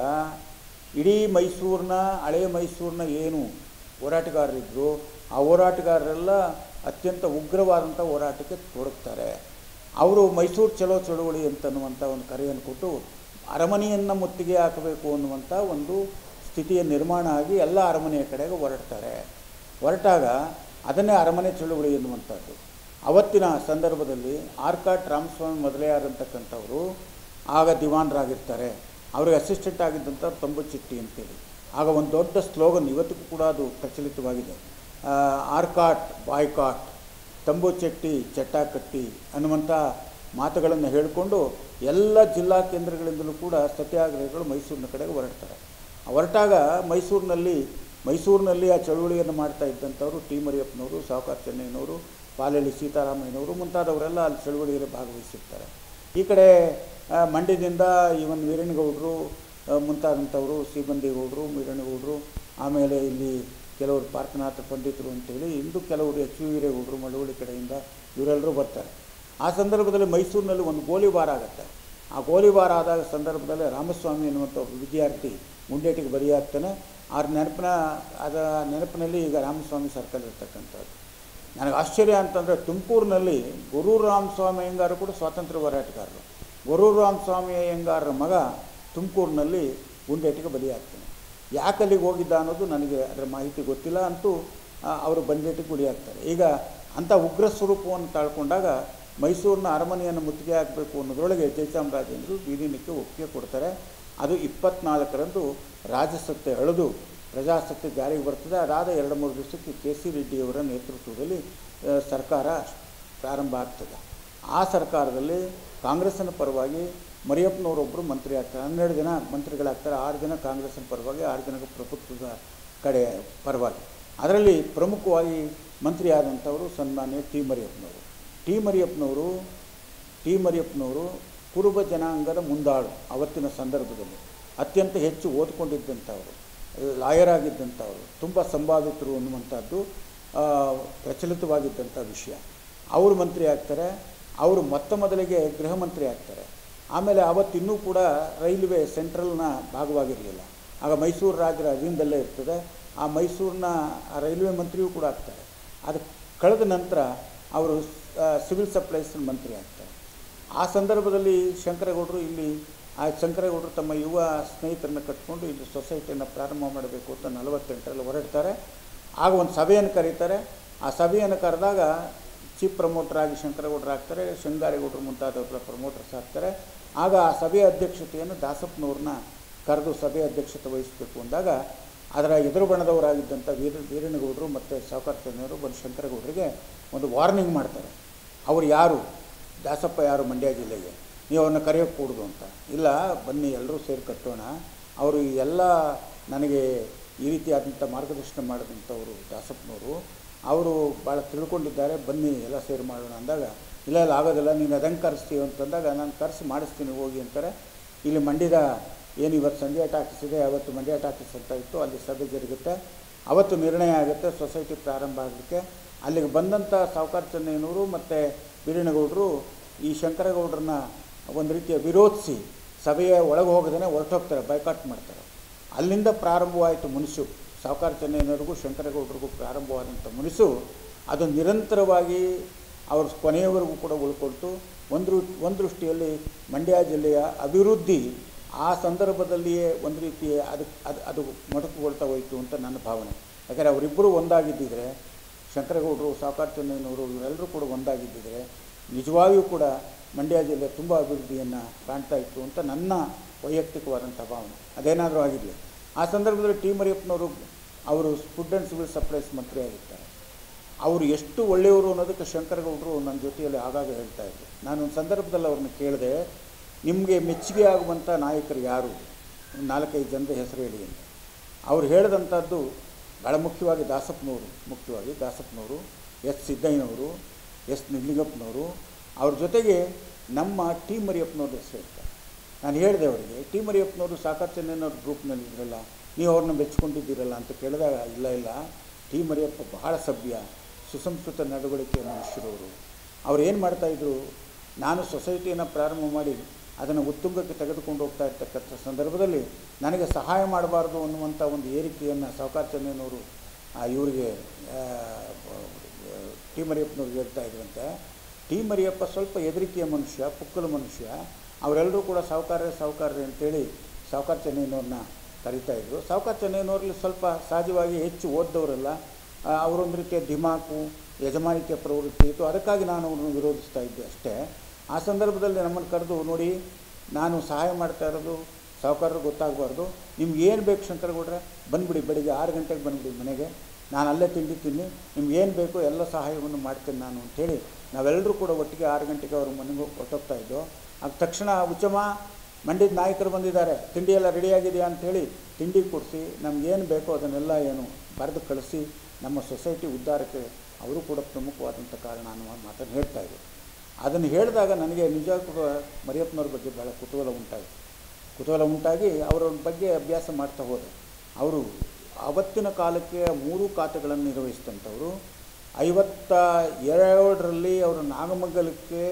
ಇಡೀ ಮೈಸೂರಿನ ಹಳೆಯ ಮೈಸೂರಿನ ಏನು ಹೋರಾಟಗಾರರಿದ್ದರು ಆ ಹೋರಾಟಗಾರರೆಲ್ಲ ಅತ್ಯಂತ ಉಗ್ರವಾದಂಥ ಹೋರಾಟಕ್ಕೆ ತೊಡಗ್ತಾರೆ ಅವರು ಮೈಸೂರು ಚಲೋ ಚಳುವಳಿ ಅಂತನ್ನುವಂಥ ಒಂದು ಕರೆಯನ್ನು ಕೊಟ್ಟು ಅರಮನೆಯನ್ನು ಮುತ್ತಿಗೆ ಹಾಕಬೇಕು ಅನ್ನುವಂಥ ಒಂದು ಸ್ಥಿತಿಯ ನಿರ್ಮಾಣ ಆಗಿ ಎಲ್ಲ ಅರಮನೆಯ ಕಡೆಗೆ ಹೊರಡ್ತಾರೆ ಹೊರಟಾಗ ಅದನ್ನೇ ಅರಮನೆ ಚಳುವಳಿ ಎನ್ನುವಂಥದ್ದು ಅವತ್ತಿನ ಸಂದರ್ಭದಲ್ಲಿ ಆರ್ಕಾಟ್ ರಾಮಸ್ವಾಮಿ ಮೊದಲೆಯಾರ್ ಅಂತಕ್ಕಂಥವರು ಆಗ ದಿವಾನರಾಗಿರ್ತಾರೆ ಅವ್ರಿಗೆ ಅಸಿಸ್ಟೆಂಟ್ ಆಗಿದ್ದಂಥ ತಂಬುಚಿಟ್ಟಿ ಅಂತೇಳಿ ಆಗ ಒಂದು ದೊಡ್ಡ ಸ್ಲೋಗನ್ ಇವತ್ತಿಗೂ ಕೂಡ ಅದು ಪ್ರಚಲಿತವಾಗಿದೆ ಆ, ಆರ್ಕಾಟ್ ಬಾಯ್ಕಾಟ್ ತಂಬು ಚೆಟ್ಟಿ ಚಟ್ಟಾಕಟ್ಟಿ ಅನ್ನುವಂಥ ಮಾತುಗಳನ್ನು ಹೇಳಿಕೊಂಡು ಎಲ್ಲ ಜಿಲ್ಲಾ ಕೇಂದ್ರಗಳಿಂದಲೂ ಕೂಡ ಸತ್ಯಾಗ್ರಹಿಗಳು ಮೈಸೂರಿನ ಕಡೆಗೆ ಹೊರಡ್ತಾರೆ ಹೊರಟಾಗ ಮೈಸೂರಿನಲ್ಲಿ ಮೈಸೂರಿನಲ್ಲಿ ಆ ಚಳುವಳಿಯನ್ನು ಮಾಡ್ತಾ ಇದ್ದಂಥವರು ಟಿ ಮರಿಯಪ್ಪನವರು ಸಾವುಕಾರ ಚೆನ್ನೈನವರು ಪಾಲಳ್ಳಿ ಸೀತಾರಾಮಯ್ಯನವರು ಮುಂತಾದವರೆಲ್ಲ ಅಲ್ಲಿ ಚಳುವಳಿಯಲ್ಲಿ ಭಾಗವಹಿಸಿರ್ತಾರೆ ಈ ಕಡೆ ಆ, ಮಂಡ್ಯದಿಂದ ಇವನ್ ವೀರಣ್ಣಗೌಡರು ಆ, ಮುಂತಾದಂಥವರು ಸಿಬ್ಬಂದಿಗೌಡರು ವೀರಣ್ಣಗೌಡರು ಆಮೇಲೆ ಇಲ್ಲಿ ಕೆಲವರು ಪಾರ್ಕನಾಥ ಪಂಡಿತರು ಅಂತೇಳಿ ಇಂದು ಕೆಲವರು ಎಚ್ ವಿ ವೀರೇಗೌಡರು ಮಳವಳ್ಳಿ ಕಡೆಯಿಂದ ಇವರೆಲ್ಲರೂ ಬರ್ತಾರೆ ಆ ಸಂದರ್ಭದಲ್ಲಿ ಮೈಸೂರಿನಲ್ಲಿ ಒಂದು ಗೋಲಿಬಾರ್ ಆಗುತ್ತೆ ಆ ಗೋಲಿಬಾರ್ ಆದಾಗ ಸಂದರ್ಭದಲ್ಲಿ ರಾಮಸ್ವಾಮಿ ಎನ್ನುವಂಥ ಒಬ್ಬ ವಿದ್ಯಾರ್ಥಿ ಮುಂಡೇಟಿಗೆ ಬಲಿಯಾಗ್ತಾನೆ ಆ ನೆನಪಿನ ಅದ ನೆನಪಿನಲ್ಲಿ ಈಗ ರಾಮಸ್ವಾಮಿ ಸರ್ಕಲ್ ಇರ್ತಕ್ಕಂಥದ್ದು ನನಗೆ ಆಶ್ಚರ್ಯ ಅಂತಂದರೆ ತುಮಕೂರಿನಲ್ಲಿ ಗುರು ರಾಮಸ್ವಾಮಿ ಅಯ್ಯಂಗಾರು ಕೂಡ ಸ್ವಾತಂತ್ರ್ಯ ಹೋರಾಟಗಾರರು ಗುರು ರಾಮಸ್ವಾಮಿ ಅಯ್ಯಂಗಾರರ ಮಗ ತುಮಕೂರಿನಲ್ಲಿ ಗುಂಡೇಟಿಗೆ ಬಲಿಯಾಗ್ತಾನೆ ಯಾಕೆ ಅಲ್ಲಿಗೆ ಹೋಗಿದ್ದ ಅನ್ನೋದು ನನಗೆ ಅದರ ಮಾಹಿತಿ ಗೊತ್ತಿಲ್ಲ ಅಂತೂ ಆ, ಅವರು ಬಂಡೇಟಿಗೆ ಗುರಿಯಾಗ್ತಾರೆ ಈಗ ಅಂಥ ಉಗ್ರ ಸ್ವರೂಪವನ್ನು ತಾಳ್ಕೊಂಡಾಗ ಮೈಸೂರಿನ ಅರಮನೆಯನ್ನು ಮುತ್ತಿಗೆ ಹಾಕಬೇಕು ಅನ್ನೋದ್ರೊಳಗೆ ಜಯಚಾಮರಾಜೇಂದ್ರ ವಿಲೀನಕ್ಕೆ ಒಪ್ಪಿಗೆ ಕೊಡ್ತಾರೆ ಅದು ಇಪ್ಪತ್ನಾಲ್ಕರಂದು ರಾಜಸತ್ತೆ ಎಳೆದು ಪ್ರಜಾಸತ್ತೆ ಜಾರಿಗೆ ಬರ್ತದೆ ಅದಾದ ಎರಡು ಮೂರು ದಿವಸಕ್ಕೆ ಕೆ ಸಿ ರೆಡ್ಡಿಯವರ ನೇತೃತ್ವದಲ್ಲಿ ಆ, ಸರ್ಕಾರ ಪ್ರಾರಂಭ ಆಗ್ತದೆ ಆ ಸರ್ಕಾರದಲ್ಲಿ ಕಾಂಗ್ರೆಸ್ಸಿನ ಪರವಾಗಿ ಮರಿಯಪ್ಪನವರೊಬ್ಬರು ಮಂತ್ರಿ ಆಗ್ತಾರೆ ಹನ್ನೆರಡು ಜನ ಮಂತ್ರಿಗಳಾಗ್ತಾರೆ ಆರು ಜನ ಕಾಂಗ್ರೆಸ್ಸಿನ ಪರವಾಗಿ ಆರು ಜನ ಪ್ರಭುತ್ವದ ಕಡೆ ಪರವಾಗಿ ಅದರಲ್ಲಿ ಪ್ರಮುಖವಾಗಿ ಮಂತ್ರಿ ಆದಂಥವರು ಸನ್ಮಾನ್ಯ ಟಿ ಮರಿಯಪ್ಪನವರು ಟಿ ಮರಿಯಪ್ಪನವರು ಟಿ ಮರಿಯಪ್ಪನವರು ಕುರುಬ ಜನಾಂಗದ ಮುಂದಾಳು ಅವತ್ತಿನ ಸಂದರ್ಭದಲ್ಲಿ ಅತ್ಯಂತ ಹೆಚ್ಚು ಓದ್ಕೊಂಡಿದ್ದಂಥವರು ಲಾಯರ್ ಆಗಿದ್ದಂಥವರು ತುಂಬ ಸಂಭಾವಿತರು ಅನ್ನುವಂಥದ್ದು ಆ, ಪ್ರಚಲಿತವಾಗಿದ್ದಂಥ ವಿಷಯ ಅವರು ಮಂತ್ರಿ ಆಗ್ತಾರೆ ಅವರು ಮೊತ್ತ ಮೊದಲಿಗೆ ಗೃಹ ಮಂತ್ರಿ ಆಗ್ತಾರೆ ಆಮೇಲೆ ಅವತ್ತಿನ್ನೂ ಕೂಡ ರೈಲ್ವೆ ಸೆಂಟ್ರಲ್ನ ಭಾಗವಾಗಿರಲಿಲ್ಲ ಆಗ ಮೈಸೂರು ರಾಜರ ಅಧೀನದಲ್ಲೇ ಇರ್ತದೆ ಆ ಮೈಸೂರಿನ ಆ ರೈಲ್ವೆ ಮಂತ್ರಿಯೂ ಕೂಡ ಆಗ್ತಾರೆ ಅದು ಕಳೆದ ನಂತರ ಅವರು ಸಿವಿಲ್ ಸಪ್ಲೈಸ್ ಮಂತ್ರಿ ಆಗ್ತಾರೆ ಆ ಸಂದರ್ಭದಲ್ಲಿ ಶಂಕರಗೌಡರು ಇಲ್ಲಿ ಆ ಶಂಕರಗೌಡರು ತಮ್ಮ ಯುವ ಸ್ನೇಹಿತರನ್ನ ಕಟ್ಕೊಂಡು ಇಲ್ಲಿ ಸೊಸೈಟಿಯನ್ನು ಪ್ರಾರಂಭ ಮಾಡಬೇಕು ಅಂತ ನಲವತ್ತೆಂಟರಲ್ಲಿ ಹೊರಡ್ತಾರೆ ಆಗ ಒಂದು ಸಭೆಯನ್ನು ಕರೀತಾರೆ ಆ ಸಭೆಯನ್ನು ಕರೆದಾಗ ಚೀಫ್ ಪ್ರಮೋಟರ್ ಆಗಿ ಶಂಕರಗೌಡರು ಆಗ್ತಾರೆ ಶೃಂಗಾರೇಗೌಡರು ಮುಂತಾದವರ ಪ್ರಮೋಟರ್ಸ್ ಆಗ್ತಾರೆ ಆಗ ಆ ಸಭೆಯ ಅಧ್ಯಕ್ಷತೆಯನ್ನು ದಾಸಪ್ಪನವ್ರನ್ನ ಕರೆದು ಸಭೆಯ ಅಧ್ಯಕ್ಷತೆ ವಹಿಸಬೇಕು ಅಂದಾಗ ಅದರ ಎದುರು ಬಣದವರಾಗಿದ್ದಂಥ ವೀರ ವೀರಣ್ಣಗೌಡರು ಮತ್ತು ಸಾವುಕಾರ ಚಂದ್ರವರು ಬಂದು ಶಂಕರಗೌಡರಿಗೆ ಒಂದು ವಾರ್ನಿಂಗ್ ಮಾಡ್ತಾರೆ ಅವ್ರು ಯಾರು ದಾಸಪ್ಪ ಯಾರು ಮಂಡ್ಯ ಜಿಲ್ಲೆಗೆ ನೀವು ಅವ್ರನ್ನ ಕರೆಯೋಕ್ಕೆ ಕೂಡುದು ಅಂತ ಇಲ್ಲ ಬನ್ನಿ ಎಲ್ಲರೂ ಸೇರಿ ಕಟ್ಟೋಣ ಅವರು ಈ ಎಲ್ಲ ನನಗೆ ಈ ರೀತಿಯಾದಂಥ ಮಾರ್ಗದರ್ಶನ ಮಾಡಿದಂಥವರು ದಾಸಪ್ಪನವರು ಅವರು ಭಾಳ ತಿಳ್ಕೊಂಡಿದ್ದಾರೆ ಬನ್ನಿ ಎಲ್ಲ ಸೇರಿ ಮಾಡೋಣ ಅಂದಾಗ ಇಲ್ಲ ಇಲ್ಲ ಆಗೋದಿಲ್ಲ ನೀನು ಅದಂಗೆ ಕರೆಸ್ತೀವಿ ಅಂತಂದಾಗ ನಾನು ಕರೆಸಿ ಮಾಡಿಸ್ತೀನಿ ಹೋಗಿ ಅಂತಾರೆ ಇಲ್ಲಿ ಮಂಡ್ಯದ ಏನು ಇವತ್ತು ಸಂಜೆ ಟಾಕೀಸ್ ಇದೆ ಅವತ್ತು ಮಂಡ್ಯ ಟಾಕೀಸ್ ಅಂತ ಇತ್ತು ಅಲ್ಲಿ ಸಭೆ ಜರುಗುತ್ತೆ ಅವತ್ತು ನಿರ್ಣಯ ಆಗುತ್ತೆ ಸೊಸೈಟಿ ಪ್ರಾರಂಭ ಆಗಲಿಕ್ಕೆ ಅಲ್ಲಿಗೆ ಬಂದಂಥ ಸಾವುಕಾರ ಚೆನ್ನಯ್ಯನವರು ಮತ್ತು ಬೀರಣ್ಣಗೌಡರು ಈ ಶಂಕರಗೌಡರನ್ನ ಒಂದು ರೀತಿಯ ವಿರೋಧಿಸಿ ಸಭೆಯ ಒಳಗೆ ಹೋಗದೇ ಹೊರಟೋಗ್ತಾರೆ ಬೈಕಾಟ್ ಮಾಡ್ತಾರೆ ಅಲ್ಲಿಂದ ಪ್ರಾರಂಭವಾಯಿತು ಮುನಿಸು ಸಾವುಕಾರ ಚೆನ್ನಯ್ಯನವ್ರಿಗೂ ಶಂಕರಗೌಡರಿಗೂ ಪ್ರಾರಂಭವಾದಂಥ ಮುನಿಸು ಅದು ನಿರಂತರವಾಗಿ ಅವ್ರ ಕೊನೆಯವರೆಗೂ ಕೂಡ ಉಳ್ಕೊಳ್ತು ಒಂದು ಒಂದು ದೃಷ್ಟಿಯಲ್ಲಿ ಮಂಡ್ಯ ಜಿಲ್ಲೆಯ ಅಭಿವೃದ್ಧಿ ಆ ಸಂದರ್ಭದಲ್ಲಿಯೇ ಒಂದು ರೀತಿ ಅದು ಅದು ಅದು ಮೊಟಕುಗೊಳ್ತಾ ಹೋಯಿತು ಅಂತ ನನ್ನ ಭಾವನೆ ಯಾಕಂದರೆ ಅವರಿಬ್ಬರು ಒಂದಾಗಿದ್ದಿದ್ರೆ ಶಂಕರಗೌಡರು ಸಾವುಕಾರ ಚೆನ್ನಯ್ಯನವರು ಇವರೆಲ್ಲರೂ ಕೂಡ ಒಂದಾಗಿದ್ದಿದ್ರೆ ನಿಜವಾಗಿಯೂ ಕೂಡ ಮಂಡ್ಯ ಜಿಲ್ಲೆ ತುಂಬ ಅಭಿವೃದ್ಧಿಯನ್ನು ಕಾಣ್ತಾ ಇತ್ತು ಅಂತ ನನ್ನ ವೈಯಕ್ತಿಕವಾದಂಥ ಭಾವನೆ ಅದೇನಾದರೂ ಆಗಿರಲಿ ಆ ಸಂದರ್ಭದಲ್ಲಿ ಟಿ ಮರಿಯಪ್ಪನವರು ಅವರು ಫುಡ್ ಆ್ಯಂಡ್ ಸಿವಿಲ್ ಸಪ್ಲೈಸ್ ಮಂತ್ರಿ ಆಗಿರ್ತಾರೆ ಅವರು ಎಷ್ಟು ಒಳ್ಳೆಯವರು ಅನ್ನೋದಕ್ಕೆ ಶಂಕರಗೌಡರು ನನ್ನ ಜೊತೆಯಲ್ಲಿ ಆಗಾಗ ಹೇಳ್ತಾ ಇದ್ದರು ನಾನು ಒಂದು ಸಂದರ್ಭದಲ್ಲಿ ಅವ್ರನ್ನ ಕೇಳಿದೆ ನಿಮಗೆ ಮೆಚ್ಚುಗೆ ಆಗುವಂಥ ನಾಯಕರು ಯಾರು ಒಂದು ನಾಲ್ಕೈದು ಜನದ ಹೆಸರು ಹೇಳಿ ಅಂತ ಅವ್ರು ಹೇಳಿದಂಥದ್ದು ಭಾಳ ಮುಖ್ಯವಾಗಿ ದಾಸಪ್ಪನವರು ಮುಖ್ಯವಾಗಿ ದಾಸಪ್ಪನವರು ಎಸ್ ಸಿದ್ದಯ್ಯನವರು ಎಸ್ ನಿಲಿಂಗಪ್ಪನವರು ಅವ್ರ ಜೊತೆಗೆ ನಮ್ಮ ಟಿ ಮರಿಯಪ್ಪನವ್ರ ಹೆಸರು ಹೇಳ್ತಾರೆ ನಾನು ಹೇಳಿದೆ ಅವರಿಗೆ ಟಿ ಮರಿಯಪ್ಪನವರು ಸಾಕಷ್ಟು ಚೆನ್ನೈನವ್ರ ಗ್ರೂಪ್ನಲ್ಲಿ ಇದ್ರಲ್ಲ ನೀವು ಅವ್ರನ್ನ ಮೆಚ್ಕೊಂಡಿದ್ದೀರಲ್ಲ ಅಂತ ಕೇಳಿದಾಗ ಇಲ್ಲ ಇಲ್ಲ ಟಿ ಮರಿಯಪ್ಪ ಬಹಳ ಸಭ್ಯ ಸುಸಂಸ್ಕೃತ ನಡವಳಿಕೆಯ ಮನುಷ್ಯರವರು ಅವ್ರು ಏನು ಮಾಡ್ತಾಯಿದ್ರು ನಾನು ಸೊಸೈಟಿಯನ್ನು ಪ್ರಾರಂಭ ಮಾಡಿ ಅದನ್ನು ಉತ್ತುಂಗಕ್ಕೆ ತೆಗೆದುಕೊಂಡು ಹೋಗ್ತಾ ಇರ್ತಕ್ಕಂಥ ಸಂದರ್ಭದಲ್ಲಿ ನನಗೆ ಸಹಾಯ ಮಾಡಬಾರ್ದು ಅನ್ನುವಂಥ ಒಂದು ಏರಿಕೆಯನ್ನು ಸಾವುಕಾರ ಚೆನ್ನೈನವರು ಇವರಿಗೆ ಟಿ ಮರಿಯಪ್ಪನವ್ರಿಗೆ ಹೇಳ್ತಾ ಇದ್ರಂತೆ ಟಿ ಮರಿಯಪ್ಪ ಸ್ವಲ್ಪ ಹೆದರಿಕೆಯ ಮನುಷ್ಯ ಪುಕ್ಕಲ ಮನುಷ್ಯ ಅವರೆಲ್ಲರೂ ಕೂಡ ಸಾವುಕಾರ ಸಾವುಕಾರ್ರೆ ಅಂತೇಳಿ ಸಾವುಕಾರ ಚೆನ್ನೈನವ್ರನ್ನ ಕರೀತಾ ಇದ್ರು ಸಾವುಕಾರ ಚೆನ್ನೈನವ್ರಲ್ಲಿ ಸ್ವಲ್ಪ ಸಹಜವಾಗಿ ಹೆಚ್ಚು ಓದ್ದವರಲ್ಲ ಆ, ಅವರೊಂದು ರೀತಿಯ ದಿಮಾಕು ಯಜಮಾನಿಕೆ ಪ್ರವೃತ್ತಿ ಇತ್ತು ಅದಕ್ಕಾಗಿ ನಾನು ಅವ್ರನ್ನ ವಿರೋಧಿಸ್ತಾ ಇದ್ದೆ ಅಷ್ಟೇ ಆ ಸಂದರ್ಭದಲ್ಲಿ ನಮ್ಮನ್ನು ಕರೆದು ನೋಡಿ ನಾನು ಸಹಾಯ ಮಾಡ್ತಾ ಇರೋದು ಸಾವುಕಾರರು ಗೊತ್ತಾಗಬಾರ್ದು ನಿಮ್ಗೆ ಏನು ಬೇಕು ಶಂಕರಗೌಡ್ರೆ ಬಂದುಬಿಡಿ ಬೆಳಿಗ್ಗೆ ಆರು ಗಂಟೆಗೆ ಬಂದುಬಿಡಿ ಮನೆಗೆ ನಾನು ಅಲ್ಲೇ ತಿಂಡಿ ತಿನ್ನಿ ನಿಮ್ಗೆ ಏನು ಬೇಕೋ ಎಲ್ಲ ಸಹಾಯವನ್ನು ಮಾಡ್ತೇನೆ ನಾನು ಅಂಥೇಳಿ ನಾವೆಲ್ಲರೂ ಕೂಡ ಒಟ್ಟಿಗೆ ಆರು ಗಂಟೆಗೆ ಅವ್ರ ಮನೆಗೆ ಹೊಟ್ಟೋಗ್ತಾ ಇದ್ದೋ ಆಗ ತಕ್ಷಣ ಉಚ್ಚಮ ಮಂಡ್ಯದ ನಾಯಕರು ಬಂದಿದ್ದಾರೆ ತಿಂಡಿ ಎಲ್ಲ ರೆಡಿಯಾಗಿದೆಯಾ ಅಂಥೇಳಿ ತಿಂಡಿ ಕೊಡಿಸಿ ನಮಗೇನು ಬೇಕೋ ಅದನ್ನೆಲ್ಲ ಏನು ಬರೆದು ಕಳಿಸಿ ನಮ್ಮ ಸೊಸೈಟಿ ಉದ್ಧಾರಕ್ಕೆ ಅವರು ಕೂಡ ಪ್ರಮುಖವಾದಂಥ ಕಾರಣ ಅನ್ನುವ ಮಾತನ್ನು ಹೇಳ್ತಾ ಇದ್ರು ಅದನ್ನು ಹೇಳಿದಾಗ ನನಗೆ ನಿಜ ಕೂಡ ಮರಿಯಪ್ಪನವ್ರ ಬಗ್ಗೆ ಭಾಳ ಕುತೂಹಲ ಉಂಟಾಯಿತು ಕುತೂಹಲ ಉಂಟಾಗಿ ಅವರ ಬಗ್ಗೆ ಅಭ್ಯಾಸ ಮಾಡ್ತಾ ಹೋದೆ ಅವರು ಆವತ್ತಿನ ಕಾಲಕ್ಕೆ ಮೂರು ಖಾತೆಗಳನ್ನು ನಿರ್ವಹಿಸಿದಂಥವರು ಐವತ್ತ ಎರಡರಲ್ಲಿ ಅವರು ನಾಗಮಂಗಲಕ್ಕೆ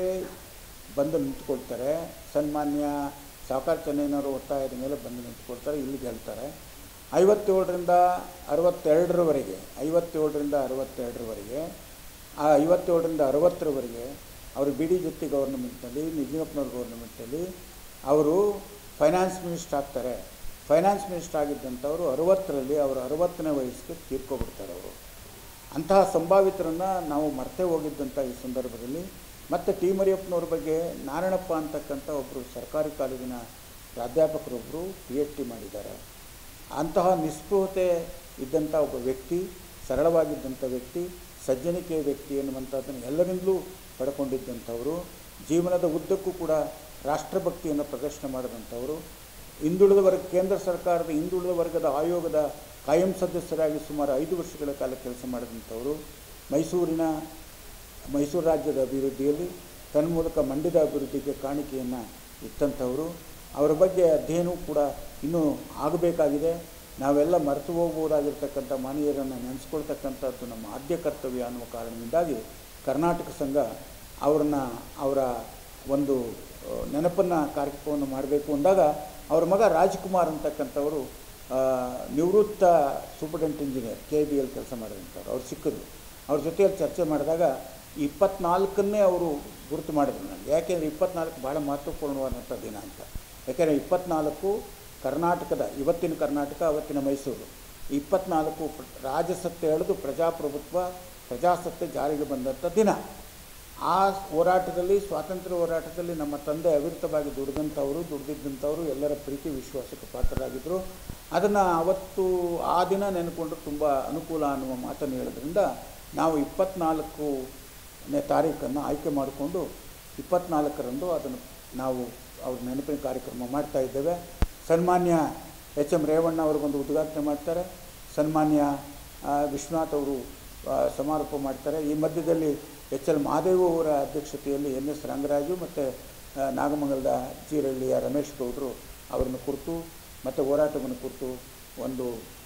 ಬಂದು ನಿಂತ್ಕೊಳ್ತಾರೆ ಸನ್ಮಾನ್ಯ ಸಾವುಕಾರ ಚೆನ್ನೈನವರು ಒತ್ತಾಯದ ಮೇಲೆ ಬಂದು ನಿಂತ್ಕೊಳ್ತಾರೆ ಇಲ್ಲಿಗೆ ಹೇಳ್ತಾರೆ ಐವತ್ತೇಳರಿಂದ ಅರವತ್ತೆರಡರವರೆಗೆ ಐವತ್ತೇಳರಿಂದ ಅರವತ್ತೆರಡರವರೆಗೆ ಆ ಐವತ್ತೇಳರಿಂದ ಅರವತ್ತರವರೆಗೆ ಅವರು ಬಿ ಡಿ ಜೊತೆ ಗೌರ್ನಮೆಂಟ್ನಲ್ಲಿ ನಿಜಲಿಂಗಪ್ಪನವ್ರ ಗೌರ್ನಮೆಂಟಲ್ಲಿ ಅವರು ಫೈನಾನ್ಸ್ ಮಿನಿಸ್ಟರ್ ಆಗ್ತಾರೆ ಫೈನಾನ್ಸ್ ಮಿನಿಸ್ಟರ್ ಆಗಿದ್ದಂಥವರು ಅರವತ್ತರಲ್ಲಿ ಅವರು ಅರವತ್ತನೇ ವಯಸ್ಸಿಗೆ ತೀರ್ಕೊಬಿಡ್ತಾರೆ ಅವರು ಅಂತಹ ಸಂಭಾವಿತರನ್ನು ನಾವು ಮರ್ತೇ ಹೋಗಿದ್ದಂಥ ಈ ಸಂದರ್ಭದಲ್ಲಿ ಮತ್ತು ಟಿ ಮರಿಯಪ್ಪನವ್ರ ಬಗ್ಗೆ ನಾರಾಯಣಪ್ಪ ಅಂತಕ್ಕಂಥ ಒಬ್ಬರು ಸರ್ಕಾರಿ ಕಾಲೇಜಿನ ಪ್ರಾಧ್ಯಾಪಕರೊಬ್ಬರು ಪಿ ಎಚ್ ಡಿ ಮಾಡಿದ್ದಾರೆ ಅಂತಹ ನಿಸ್ಪೃಹತೆ ಇದ್ದಂಥ ಒಬ್ಬ ವ್ಯಕ್ತಿ ಸರಳವಾಗಿದ್ದಂಥ ವ್ಯಕ್ತಿ ಸಜ್ಜನಿಕೆಯ ವ್ಯಕ್ತಿ ಎನ್ನುವಂಥದ್ದನ್ನು ಎಲ್ಲರಿಂದಲೂ ಪಡ್ಕೊಂಡಿದ್ದಂಥವರು ಜೀವನದ ಉದ್ದಕ್ಕೂ ಕೂಡ ರಾಷ್ಟ್ರಭಕ್ತಿಯನ್ನು ಪ್ರದರ್ಶನ ಮಾಡಿದಂಥವರು ಹಿಂದುಳಿದ ವರ್ಗ ಕೇಂದ್ರ ಸರ್ಕಾರದ ಹಿಂದುಳಿದ ವರ್ಗದ ಆಯೋಗದ ಕಾಯಂ ಸದಸ್ಯರಾಗಿ ಸುಮಾರು ಐದು ವರ್ಷಗಳ ಕಾಲ ಕೆಲಸ ಮಾಡಿದಂಥವರು ಮೈಸೂರಿನ ಮೈಸೂರು ರಾಜ್ಯದ ಅಭಿವೃದ್ಧಿಯಲ್ಲಿ ತನ್ಮೂಲಕ ಮಂಡ್ಯದ ಅಭಿವೃದ್ಧಿಗೆ ಕಾಣಿಕೆಯನ್ನು ಇತ್ತಂಥವರು ಅವರ ಬಗ್ಗೆ ಅಧ್ಯಯನವೂ ಕೂಡ ಇನ್ನೂ ಆಗಬೇಕಾಗಿದೆ ನಾವೆಲ್ಲ ಮರೆತು ಹೋಗ್ಬೋದಾಗಿರ್ತಕ್ಕಂಥ ಮಾನವೀಯರನ್ನು ನೆನೆಸ್ಕೊಳ್ತಕ್ಕಂಥದ್ದು ನಮ್ಮ ಆದ್ಯ ಕರ್ತವ್ಯ ಅನ್ನುವ ಕಾರಣದಿಂದಾಗಿ ಕರ್ನಾಟಕ ಸಂಘ ಅವ್ರನ್ನ ಅವರ ಒಂದು ನೆನಪನ್ನು ಕಾರ್ಯಕ್ರಮವನ್ನು ಮಾಡಬೇಕು ಅಂದಾಗ ಅವ್ರ ಮಗ ರಾಜ್ಕುಮಾರ್ ಅಂತಕ್ಕಂಥವರು ಆ, ನಿವೃತ್ತ superintendent engineer K B L ಕೆಲಸ ಮಾಡಿದಂಥವ್ರು ಅವ್ರು ಸಿಕ್ಕಿದ್ರು ಅವ್ರ ಜೊತೆಯಲ್ಲಿ ಚರ್ಚೆ ಮಾಡಿದಾಗ ಇಪ್ಪತ್ನಾಲ್ಕನ್ನೇ ಅವರು ಗುರುತು ಮಾಡಿದ್ರು ನನಗೆ ಯಾಕೆಂದರೆ ಇಪ್ಪತ್ನಾಲ್ಕು ಭಾಳ ಮಹತ್ವಪೂರ್ಣವಾದಂಥ ದಿನ ಅಂತ ಯಾಕೆಂದರೆ ಇಪ್ಪತ್ನಾಲ್ಕು ಕರ್ನಾಟಕದ ಇವತ್ತಿನ ಕರ್ನಾಟಕ ಅವತ್ತಿನ ಮೈಸೂರು ಇಪ್ಪತ್ನಾಲ್ಕು ಪ್ರ- ರಾಜಸತ್ತೆ ಎಳೆದು ಪ್ರಜಾಪ್ರಭುತ್ವ ಪ್ರಜಾಸತ್ತೆ ಜಾರಿಗೆ ಬಂದಂಥ ದಿನ ಆ ಹೋರಾಟದಲ್ಲಿ ಸ್ವಾತಂತ್ರ್ಯ ಹೋರಾಟದಲ್ಲಿ ನಮ್ಮ ತಂದೆ ಅವಿರತವಾಗಿ ದುಡಿದಂಥವರು ದುಡಿದಿದ್ದಂಥವರು ಎಲ್ಲರ ಪ್ರೀತಿ ವಿಶ್ವಾಸಕ್ಕೆ ಪಾತ್ರರಾಗಿದ್ದರು ಅದನ್ನು ಅವತ್ತು ಆ ದಿನ ನೆನೆಕೊಂಡ್ರೆ ತುಂಬ ಅನುಕೂಲ ಅನ್ನುವ ಮಾತನ್ನು ಹೇಳೋದ್ರಿಂದ ನಾವು ಇಪ್ಪತ್ನಾಲ್ಕನೇ ತಾರೀಖನ್ನು ಆಯ್ಕೆ ಮಾಡಿಕೊಂಡು ಇಪ್ಪತ್ನಾಲ್ಕರಂದು ಅದನ್ನು ನಾವು ಅವ್ರ ನೆನಪಿನ ಕಾರ್ಯಕ್ರಮ ಮಾಡ್ತಾ ಇದ್ದೇವೆ ಸನ್ಮಾನ್ಯ ಎಚ್ ಎಂ ರೇವಣ್ಣ ಅವರಿಗೊಂದು ಉದ್ಘಾಟನೆ ಮಾಡ್ತಾರೆ ಸನ್ಮಾನ್ಯ ಆ, ವಿಶ್ವನಾಥ್ ಅವರು ಆ, ಸಮಾರೋಪ ಮಾಡ್ತಾರೆ ಈ ಮಧ್ಯದಲ್ಲಿ ಎಚ್ ಎಲ್ ಮಹಾದೇವ್ ಅವರ ಅಧ್ಯಕ್ಷತೆಯಲ್ಲಿ ಎನ್ ಎಸ್ ರಂಗರಾಜು ಮತ್ತು ನಾಗಮಂಗಲದ ಜೀರಳ್ಳಿಯ ರಮೇಶ್ ಗೌಡರು ಅವರನ್ನು ಕುರಿತು ಮತ್ತು ಹೋರಾಟವನ್ನು ಕುರಿತು ಒಂದು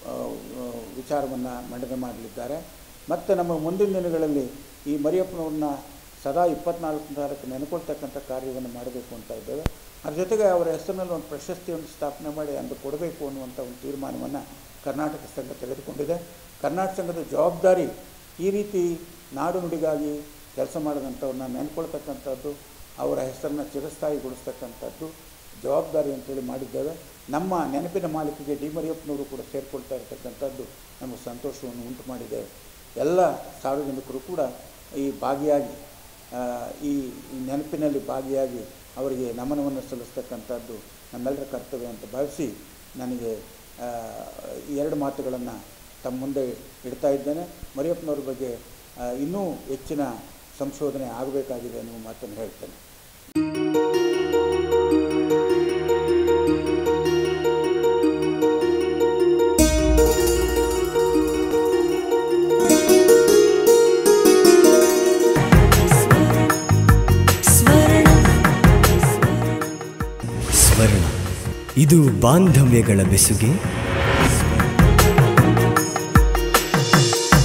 ವಿಚಾರವನ್ನು ಮಂಡನೆ ಮಾಡಲಿದ್ದಾರೆ ಮತ್ತು ನಮ್ಮ ಮುಂದಿನ ದಿನಗಳಲ್ಲಿ ಈ ಮರಿಯಪ್ಪನವ್ರನ್ನ ಸದಾ ಇಪ್ಪತ್ನಾಲ್ಕು ತಾರೀಕು ನೆನೆಕೊಳ್ತಕ್ಕಂಥ ಕಾರ್ಯವನ್ನು ಮಾಡಬೇಕು ಅಂತ ಇದ್ದೇವೆ ಅದ್ರ ಜೊತೆಗೆ ಅವರ ಹೆಸರಿನಲ್ಲಿ ಒಂದು ಪ್ರಶಸ್ತಿಯನ್ನು ಸ್ಥಾಪನೆ ಮಾಡಿ ಅಂದು ಕೊಡಬೇಕು ಅನ್ನುವಂಥ ಒಂದು ತೀರ್ಮಾನವನ್ನು ಕರ್ನಾಟಕ ಸಂಘ ತೆಗೆದುಕೊಂಡಿದೆ ಕರ್ನಾಟಕ ಸಂಘದ ಜವಾಬ್ದಾರಿ ಈ ರೀತಿ ನಾಡು ನುಡಿಗಾಗಿ ಕೆಲಸ ಮಾಡಿದಂಥವ್ರನ್ನ ನೆನ್ಕೊಳ್ತಕ್ಕಂಥದ್ದು ಅವರ ಹೆಸರನ್ನು ಚಿರಸ್ಥಾಯಿಗೊಳಿಸ್ತಕ್ಕಂಥದ್ದು ಜವಾಬ್ದಾರಿ ಅಂತೇಳಿ ಮಾಡಿದ್ದೇವೆ ನಮ್ಮ ನೆನಪಿನ ಮಾಲಿಕೆಗೆ ಡಿ ಮರಿಯಪ್ಪನವರು ಕೂಡ ಸೇರಿಕೊಳ್ತಾ ಇರತಕ್ಕಂಥದ್ದು ನಮಗೆ ಸಂತೋಷವನ್ನು ಉಂಟು ಮಾಡಿದೆ ಎಲ್ಲ ಸಾರ್ವಜನಿಕರು ಕೂಡ ಈ ಭಾಗಿಯಾಗಿ ಆ, ಈ ಈ ನೆನಪಿನಲ್ಲಿ ಭಾಗಿಯಾಗಿ ಅವರಿಗೆ ನಮನವನ್ನು ಸಲ್ಲಿಸ್ತಕ್ಕಂಥದ್ದು ನಮ್ಮೆಲ್ಲರ ಕರ್ತವ್ಯ ಅಂತ ಭಾವಿಸಿ ನನಗೆ ಆ, ಈ ಎರಡು ಮಾತುಗಳನ್ನು ತಮ್ಮ ಮುಂದೆ ಇಡ್ತಾ ಇದ್ದೇನೆ ಮರಿಯಪ್ಪನವ್ರ ಬಗ್ಗೆ ಆ, ಇನ್ನೂ ಹೆಚ್ಚಿನ ಸಂಶೋಧನೆ ಆಗಬೇಕಾಗಿದೆ ಅನ್ನುವ ಮಾತನ್ನು ಹೇಳ್ತೇನೆ ಸ್ವರ್ಣ ಇದು ಬಾಂಧವ್ಯಗಳ ಬೆಸುಗೆ